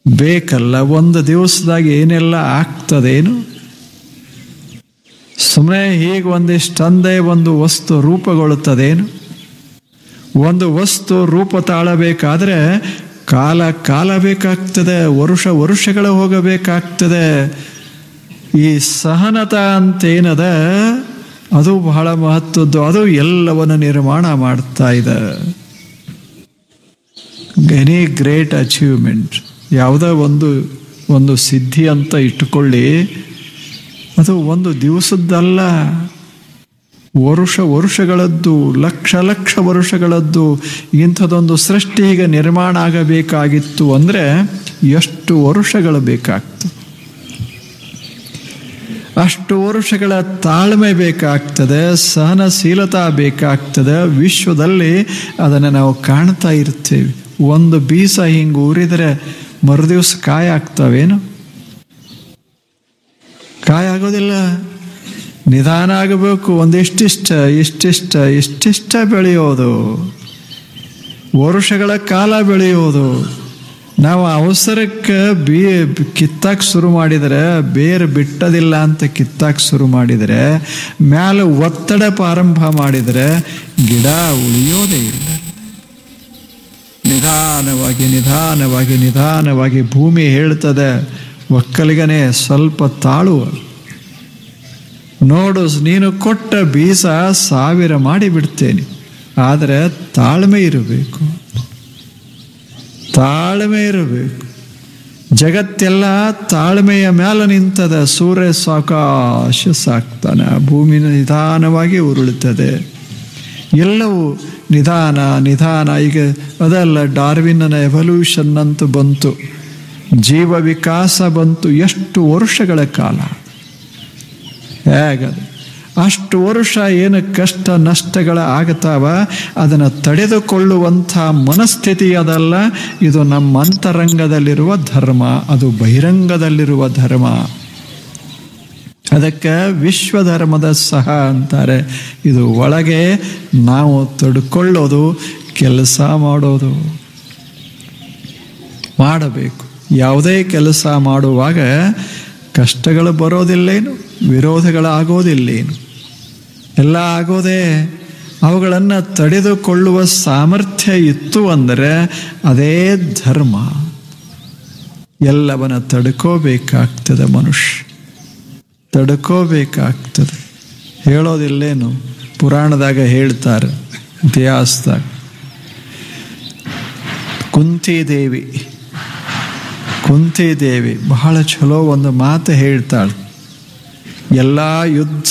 ಬೇಕಲ್ಲ ಒಂದು ದಿವಸದಾಗ ಏನೆಲ್ಲ ಆಗ್ತದೇನು ಸುಮ್ಮನೆ ಹೀಗೆ ಒಂದಿಷ್ಟಂದೇ ಒಂದು ವಸ್ತು ರೂಪುಗೊಳ್ಳುತ್ತದೇನು ಒಂದು ವಸ್ತು ರೂಪ ತಾಳಬೇಕಾದ್ರೆ ಕಾಲ ಕಾಲ ಬೇಕಾಗ್ತದೆ ವರುಷ ವರುಷಗಳ ಹೋಗಬೇಕಾಗ್ತದೆ ಈ ಸಹನತ ಅಂತೇನದ ಅದು ಬಹಳ ಮಹತ್ವದ್ದು ಅದು ಎಲ್ಲವನ್ನು ನಿರ್ಮಾಣ ಮಾಡ್ತಾ ಇದೆ ಎನಿ ಗ್ರೇಟ್ ಅಚೀವ್ಮೆಂಟ್ ಯಾವುದೋ ಒಂದು ಒಂದು ಸಿದ್ಧಿ ಅಂತ ಇಟ್ಟುಕೊಳ್ಳಿ ಅದು ಒಂದು ದಿವಸದ್ದಲ್ಲ ವರುಷ ವರುಷಗಳದ್ದು ಲಕ್ಷ ಲಕ್ಷ ವರ್ಷಗಳದ್ದು ಇಂಥದ್ದೊಂದು ಸೃಷ್ಟಿ ಈಗ ನಿರ್ಮಾಣ ಆಗಬೇಕಾಗಿತ್ತು ಅಂದರೆ ಎಷ್ಟು ವರ್ಷಗಳು ಬೇಕಾಗ್ತದೆ ಅಷ್ಟು ವರ್ಷಗಳ ತಾಳ್ಮೆ ಬೇಕಾಗ್ತದೆ ಸಹನಶೀಲತಾ ಬೇಕಾಗ್ತದೆ ವಿಶ್ವದಲ್ಲಿ ಅದನ್ನು ನಾವು ಕಾಣ್ತಾ ಇರ್ತೇವೆ ಒಂದು ಬೀಸ ಹಿಂಗೆ ಊರಿದರೆ ಮರುದಿವ್ಸ ಕಾಯಿ ಆಗ್ತಾವೇನು ಕಾಯಿ ಆಗೋದಿಲ್ಲ ನಿಧಾನ ಆಗಬೇಕು ಒಂದಿಷ್ಟಿಷ್ಟ ಇಷ್ಟಿಷ್ಟ ಇಷ್ಟಿಷ್ಟ ಬೆಳೆಯೋದು ವರ್ಷಗಳ ಕಾಲ ಬೆಳೆಯೋದು ನಾವು ಅವಸರಕ್ಕೆ ಬೀ ಕಿತ್ತಾಕ್ ಶುರು ಮಾಡಿದರೆ ಬೇರೆ ಬಿಟ್ಟದಿಲ್ಲ ಅಂತ ಕಿತ್ತಾಕ್ ಶುರು ಮಾಡಿದರೆ ಮ್ಯಾಲೆ ಒತ್ತಡ ಪ್ರಾರಂಭ ಮಾಡಿದರೆ ಗಿಡ ಉಳಿಯೋದೇ ಇಲ್ಲ ನಿಧಾನವಾಗಿ ನಿಧಾನವಾಗಿ ನಿಧಾನವಾಗಿ ಭೂಮಿ ಹೇಳ್ತದೆ ಒಕ್ಕಲಿಗನೇ ಸ್ವಲ್ಪ ತಾಳುವ ನೋಡು ನೀನು ಕೊಟ್ಟ ಬೀಸ ಸಾವಿರ ಮಾಡಿ ಬಿಡ್ತೇನೆ ಆದರೆ ತಾಳ್ಮೆ ಇರಬೇಕು ತಾಳ್ಮೆ ಇರಬೇಕು ಜಗತ್ತೆಲ್ಲ ತಾಳ್ಮೆಯ ಮೇಲೆ ನಿಂತದ ಸೂರ್ಯ ಸಾಕಾಶ ಸಾಕ್ತಾನೆ ಭೂಮಿ ನಿಧಾನವಾಗಿ ಉರುಳುತ್ತದೆ ಎಲ್ಲವೂ ನಿಧಾನ ನಿಧಾನ ಈಗ ಅದಲ್ಲ ಡಾರ್ವಿನ್ನ ಎವಲ್ಯೂಷನ್ ಅಂತ ಬಂತು ಜೀವ ವಿಕಾಸ ಬಂತು ಎಷ್ಟು ವರ್ಷಗಳ ಕಾಲ ಹೇಗದು ಅಷ್ಟು ವರ್ಷ ಏನು ಕಷ್ಟ ನಷ್ಟಗಳ ಆಗತಾವ ಅದನ್ನು ತಡೆದುಕೊಳ್ಳುವಂಥ ಮನಸ್ಥಿತಿ ಅದಲ್ಲ ಇದು ನಮ್ಮ ಅಂತರಂಗದಲ್ಲಿರುವ ಧರ್ಮ ಅದು ಬಹಿರಂಗದಲ್ಲಿರುವ ಧರ್ಮ ಅದಕ್ಕೆ ವಿಶ್ವಧರ್ಮದ ಸಹ ಅಂತಾರೆ ಇದು ಒಳಗೆ ನಾವು ತಡ್ಕೊಳ್ಳೋದು ಕೆಲಸ ಮಾಡೋದು ಮಾಡಬೇಕು ಯಾವುದೇ ಕೆಲಸ ಮಾಡುವಾಗ ಕಷ್ಟಗಳು ಬರೋದಿಲ್ಲೇನು ವಿರೋಧಗಳಾಗೋದಿಲ್ಲೇನು ಎಲ್ಲ ಆಗೋದೇ ಅವುಗಳನ್ನು ತಡೆದುಕೊಳ್ಳುವ ಸಾಮರ್ಥ್ಯ ಇತ್ತು ಅಂದರೆ ಅದೇ ಧರ್ಮ ಎಲ್ಲವನ್ನ ತಡ್ಕೋಬೇಕಾಗ್ತದೆ ಮನುಷ್ಯ ತಡ್ಕೋಬೇಕಾಗ್ತದೆ ಹೇಳೋದಿಲ್ಲೇನು ಪುರಾಣದಾಗ ಹೇಳ್ತಾರೆ ಇತಿಹಾಸದಾಗ ಕುಂತಿದೇವಿ ಕುಂತಿದೇವಿ ಬಹಳ ಚಲೋ ಒಂದು ಮಾತು ಹೇಳ್ತಾಳೆ ಎಲ್ಲ ಯುದ್ಧ